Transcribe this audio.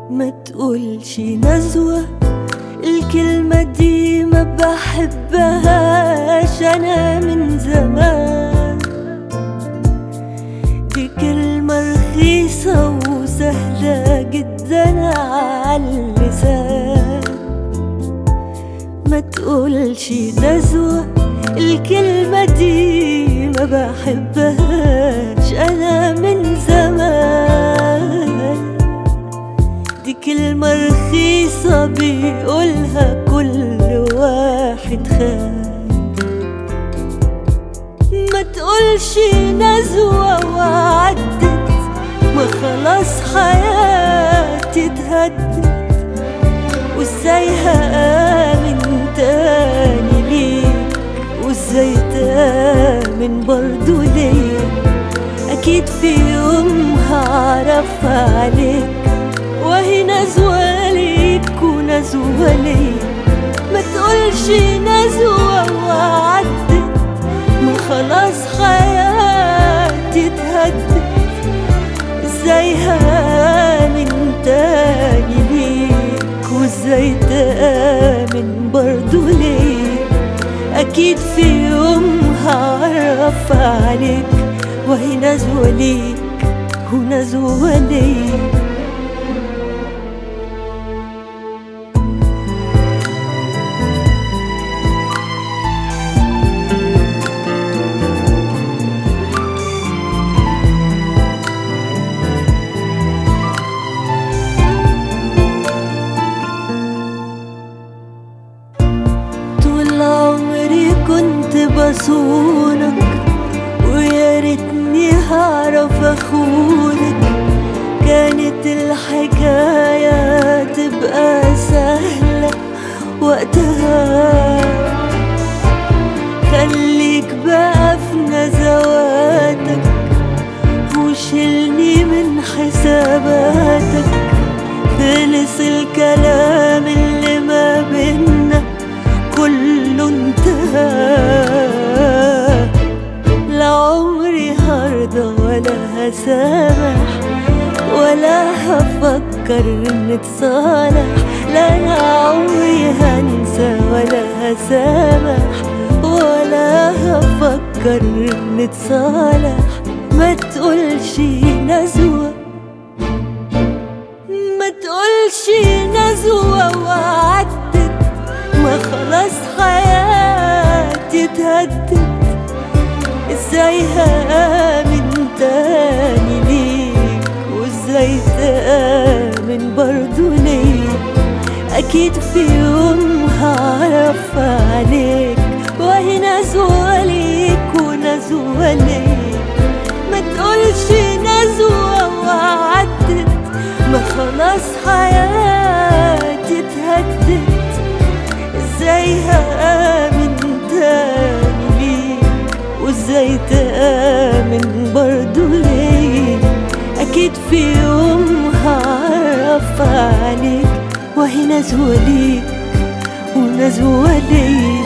ما تقولش نزوة الكلمة دي ما بحبهاش أنا من زمان دي كلمة رخيصة وسهلة جدا عاللسان ما تقولش نزوة الكلمة دي ما بحبهاش أنا من زمان دي كلمة رخيصة بيقولها كل واحد خان ما تقولش نزوة وعدت ما خلاص حياتي اتهدت وازاي هآمن تاني ليك وازاي تآمن برضو ليا أكيد في يوم هعرف عليك وهي نزوة ليك ونزوة ليا ما تقولش نزوة وعدت ما خلاص حياتي اتهدت ازاي هآمن تاني ليك وازاي تآمن برضو ليك أكيد في يوم هعرف عليك وهي نزوة ليك ونزوة ليك طول عمري كنت بصونك ويا ريتني هعرف اخونك كانت الحكاية تبقى سهلة وقتها خليك بقى في نزواتك وشيلني من حساباتك خلص الكلام اللي ما بينا كله انتهى لا عمري هرضى ولا هسامح ولا هفكر نتصالح لا انا عمري هنسى ولا هسامح ولا هفكر نتصالح ما تقولش نزوه ما تقولش نزوة وعدت ما خلاص حياتي اتهدت ازاي هآمن تاني ليك وازاي تآمن برضو ليك أكيد في يوم هعرف عليك وهي نزوة ليك ونزوة ليك ما تقولش نزوة وعدت ما خلاص حياتي اتهدت ازاي هآمن تاني ليك وازاي تآمن برضو ليك أكيد في يوم هعرف عليك وهي نزوة ليك ونزوة ليك